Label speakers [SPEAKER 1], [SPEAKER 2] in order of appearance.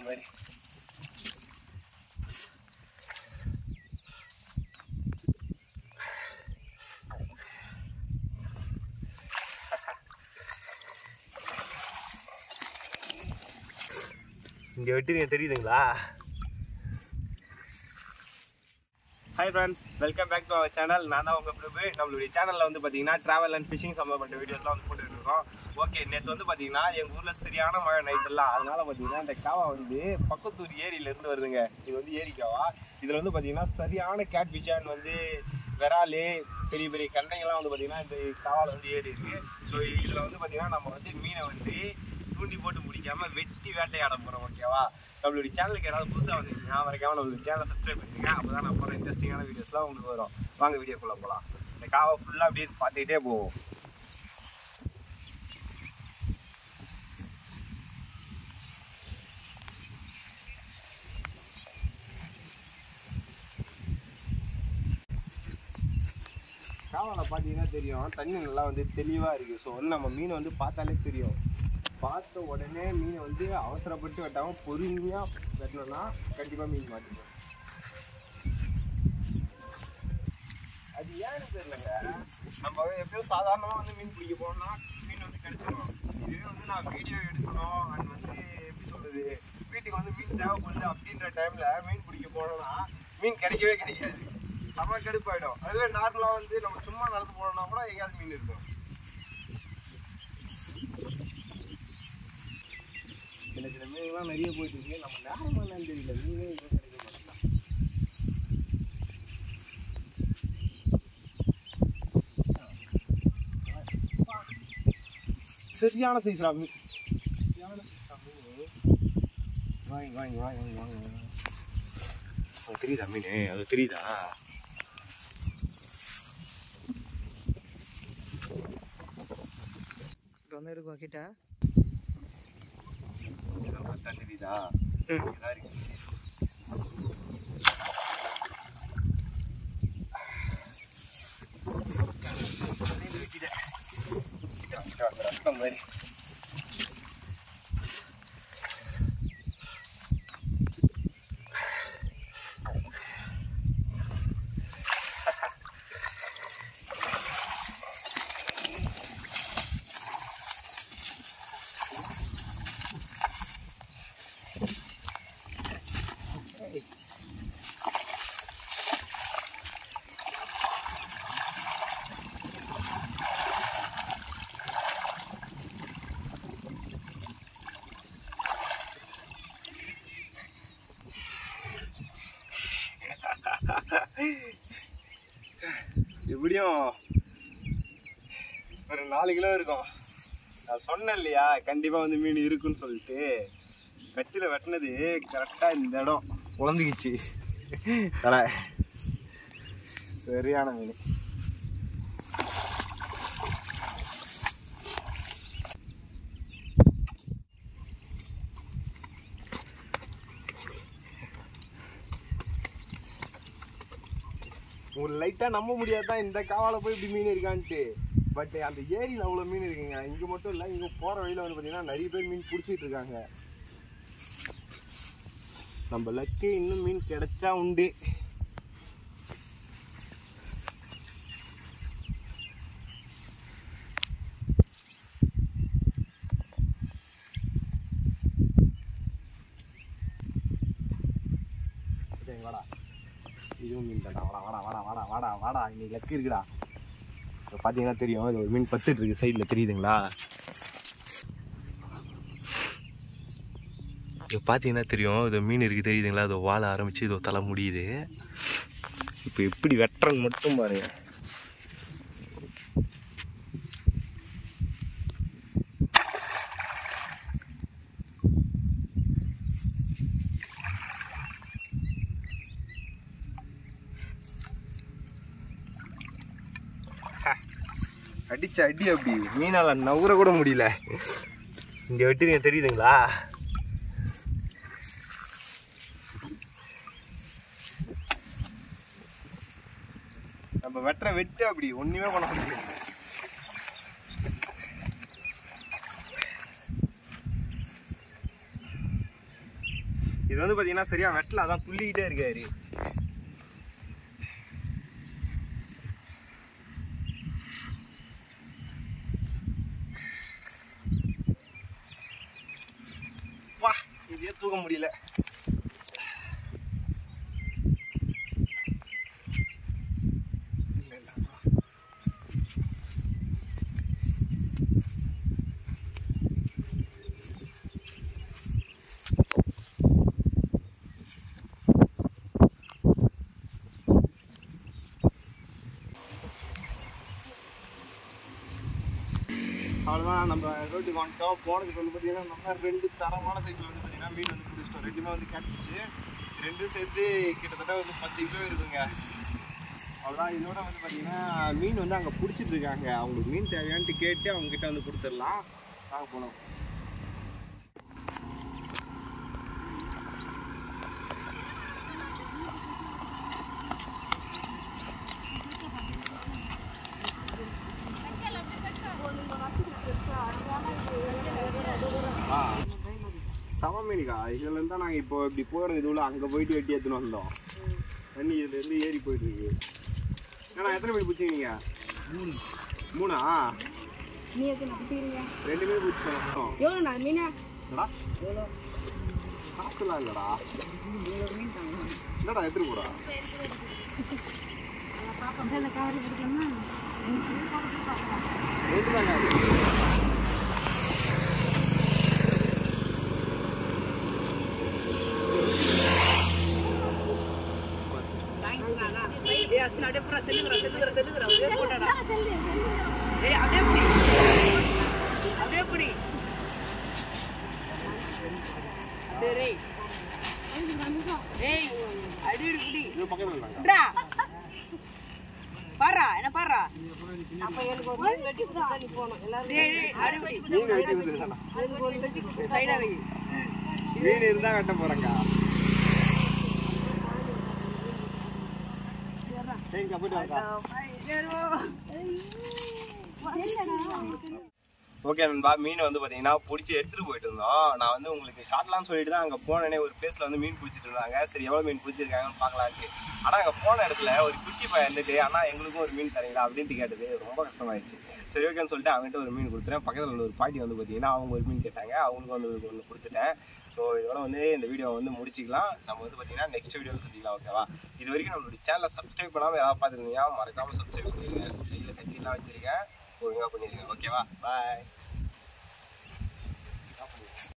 [SPEAKER 1] மாதிரி இங்க வெட்டுறீங்க தெரியுதுங்களா hi friends welcome back to our channel நான் தான் உங்கள் பிரபு நம்மளுடைய சேனலில் வந்து பார்த்தீங்கன்னா ட்ராவல் அண்ட் ஃபிஷிங் சம்மந்தப்பட்ட வீடியோஸ்லாம் வந்து போட்டுட்டு இருக்கோம் ஓகே நேற்று வந்து பார்த்தீங்கன்னா எங்கள் ஊரில் சரியான மழை நைட்டெல்லாம் அதனால பார்த்தீங்கன்னா இந்த காவா வந்து பக்கத்தூர் ஏரியிலேருந்து வருதுங்க இது வந்து ஏரி காவா இதில் வந்து பார்த்தீங்கன்னா சரியான கேட் ஃபிஷ் வந்து விராலு பெரிய பெரிய கண்டைங்கள்லாம் வந்து பார்த்தீங்கன்னா இந்த காவாவில் வந்து ஏறி இருக்கு ஸோ இதில் வந்து பார்த்தீங்கன்னா நம்ம வந்து மீனை வந்து தூண்டி போட்டு முடிக்காம வெட்டி வேட்டையாட போகிறோம் ஓகேவா நம்மளுடைய சேனலுக்கு யாராவது புதுசாக வந்தீங்கன்னா மறக்காம நம்மளுடைய சேனலை சப்ஸ்கிரைப் பண்ணிக்கங்க அப்போ தான் நான் போகிற இன்ட்ரெஸ்டிங்கான வீடியோஸ்லாம் உங்களுக்கு வரும் வாங்க வீடியோக்குள்ளே போகலாம் இந்த காவை ஃபுல்லாக அப்படியே பார்த்துக்கிட்டே போவோம் காவாவில் பார்த்தீங்கன்னா தெரியும் தண்ணி நல்லா வந்து தெளிவாக இருக்குது ஸோ வந்து நம்ம மீனை வந்து பார்த்தாலே தெரியும் பார்த்த உடனே மீனை வந்து அவசரப்பட்டு வெட்டாமல் பொறுமையாக வெட்டினோம்னா கண்டிப்பாக மீன் மாட்டிக்கும் அது ஏன்னு தெரியலங்க நம்ம எப்பயும் சாதாரணமாக வந்து மீன் பிடிக்க போனோம்னா மீன் வந்து கிடைச்சிடும் இதுவே வந்து நான் வீடியோ எடுக்கணும் அண்ட் வந்து எப்படி சொல்றது வீட்டுக்கு வந்து மீன் தேவைப்படுது அப்படின்ற டைம்ல மீன் பிடிக்க போனோம்னா மீன் கிடைக்கவே கிடைக்காது செம கடுப்பாயிடும் அதுவே நார்மலாக வந்து நம்ம சும்மா நடந்து போனோம்னா கூட எங்கேயாவது மீன் இருக்கும் சின்ன சின்ன மீன்லாம் நிறைய போயிட்டு இருக்கு நம்ம நேரமா என்னன்னு தெரியல மீனே எதுவும் கிடைக்க மாட்டேங்குது சரியான சைஸ்ரா மீன் சரியான சைஸ்ரா மீன் வாங்கி வாங்கி வாங்கி வாங்கி வாங்கி வாங்கி அது தெரியுதா மீன் அது தெரியுதா
[SPEAKER 2] இப்போ வந்து எடுக்குவா கிட்ட
[SPEAKER 1] இதெல்லாம் பார்த்தா தெரியுதா இதா இருக்கு வெட்டிட்டேன். கிட்ட வா, கிட்ட வா, இந்த ரத்தம் மாதிரி. எப்படியும் ஒரு நாலு கிலோ இருக்கும் நான் சொன்னேன் இல்லையா கண்டிப்பா வந்து மீன் இருக்குன்னு சொல்லிட்டு கத்தில வெட்டினது கரெக்டா இந்த இடம் உழந்துக்கிச்சு தலை சரியான மீன் ஒரு லைட்டா நம்ப முடியாது தான் இந்த காவால போய் இப்படி மீன் இருக்கான்ட்டு பட் அந்த ஏரியில் அவ்வளோ மீன் இருக்குங்க இங்கே மட்டும் இல்லை இங்கே போகிற வழியில் வந்து பார்த்தீங்கன்னா நிறைய பேர் மீன் பிடிச்சிட்டு இருக்காங்க நம்ம லக்கு இன்னும் மீன் கிடைச்சா உண்டு சரி, வாடா இதுவும் மீன் தான்டா வாடா வாடா வாடா வாடா வாடா வாடா இன்னைக்கு லக்கு இருக்குடா இப்போ பார்த்தீங்கன்னா தெரியும் இது ஒரு மீன் பத்துட்டு இருக்கு சைடில் தெரியுதுங்களா இப்போ பார்த்தீங்கன்னா தெரியும் இது மீன் இருக்குது தெரியுதுங்களா அது வாழ ஆரம்பிச்சு இது தலை முடியுது இப்போ எப்படி வெட்டுறங்க மட்டும் பாருங்க அடிச்ச அடி அப்படி மீனால நவுற கூட முடியல இங்க வெட்டுறீங்க தெரியுதுங்களா நம்ம வெட்டுற வெட்டு அப்படி ஒண்ணுமே பண்ண முடியாது இது வந்து பார்த்தீங்கன்னா சரியா வெட்டில் அதான் துள்ளிக்கிட்டே இருக்காரு வா இதே தூக்க முடியல இல்ல, இல்ல. அவ்வளோதான் நம்ம ரோட்டுக்கு வந்துட்டோம் போனதுக்கு வந்து பார்த்தீங்கன்னா நம்ம ரெண்டு தரமான சைஸில் வந்து பார்த்தீங்கன்னா மீன் வந்து பிடிச்சிட்டோம் ரெண்டுமே வந்து கேட்பிச்சு ரெண்டும் சேர்த்து கிட்டத்தட்ட வந்து பத்து கிலோ இருக்குங்க அவ்வளோதான் இதோட வந்து பார்த்தீங்கன்னா மீன் வந்து அங்கே பிடிச்சிட்டு இருக்காங்க அவங்களுக்கு மீன் தேவையான்ட்டு கேட்டு அவங்க கிட்ட வந்து கொடுத்துடலாம் வாங்க போனோம் ஆ சம மீனுக்கா இதுலேருந்து தான் நாங்கள் இப்போ இப்படி போகிறது இதுவில் அங்கே போயிட்டு வெட்டி எடுத்துன்னு வந்தோம் தண்ணி இதுலேருந்து ஏறி போயிட்டு இருக்கு ஏன்னா எத்தனை மீன் பிடிச்சிங்க மூணு மூணா
[SPEAKER 2] நீ எத்தனை பிடிச்சிக்கிறீங்க
[SPEAKER 1] ரெண்டு மீன் பிடிச்சிட்டோம்
[SPEAKER 2] எவ்வளோ நான் மீனா
[SPEAKER 1] என்னடா காசுலாம் இல்லைடா என்னடா எடுத்துட்டு போடா
[SPEAKER 2] அந்த கவரி பிடிக்கணும்னா
[SPEAKER 1] ரெண்டு தாங்க அது.
[SPEAKER 3] ஏய் அஸ்வின் அப்படியே புறா செல்லுங்கடா செல்லுங்கடா செல்லுங்கடா ஒரே போட்டாடா ஏய் அப்படியே புடி அப்படியே புடி அப்படியே ரேய் ஏய் அடி அடி புடி
[SPEAKER 1] இது பக்கத்தில் இருந்தாங்க
[SPEAKER 3] ட்ரா பாரா என்ன பாரா டேய் டேய் அடி புடி
[SPEAKER 1] மீன் வெட்டி வந்துருக்காண்ணா
[SPEAKER 3] சைடா வை
[SPEAKER 1] மீன் இருந்தால் வெட்ட போகிறேங்க சரிங்க போயிட்டு வரக்கா ஓகே நண்பா மீன் வந்து பார்த்தீங்கன்னா பிடிச்சி எடுத்துகிட்டு போயிட்டு இருந்தோம் நான் வந்து உங்களுக்கு ஷார்ட்லாம் சொல்லிட்டு தான் அங்கே போனேனே ஒரு பிளேஸில் வந்து மீன் பிடிச்சிட்டு இருந்தாங்க சரி எவ்வளோ மீன் பிடிச்சிருக்காங்கன்னு பார்க்கலான்ட்டு ஆனால் அங்கே போன இடத்துல ஒரு குட்டி பையன் இருந்துட்டு ஆனால் எங்களுக்கும் ஒரு மீன் தரீங்களா அப்படின்ட்டு கேட்டது ரொம்ப கஷ்டமாயிடுச்சு சரி ஓகேன்னு சொல்லிட்டு அவங்ககிட்ட ஒரு மீன் கொடுத்துட்டேன் பக்கத்தில் உள்ள ஒரு பாட்டி வந்து பார்த்தீங்கன்னா அவங்க ஒரு மீன் கேட்டாங்க அவங்களுக்கு வந்து ஒன்று கொடுத்துட்டேன் ஸோ இதோட வந்து இந்த வீடியோவை வந்து முடிச்சிக்கலாம் நம்ம வந்து பார்த்தீங்கன்னா நெக்ஸ்ட் வீடியோவில் சந்திக்கலாம் ஓகேவா இது வரைக்கும் நம்மளுடைய சேனலை சப்ஸ்கிரைப் பண்ணாமல் யாராவது பார்த்துருந்தீங்க மறக்காமல் சப்ஸ்கிரைப் பண்ணிடுங்க கையில் கட்டிலாம் வச்சிருக்கேன் ஒழுங்காக பண்ணிடுங்க ஓகேவா பாய்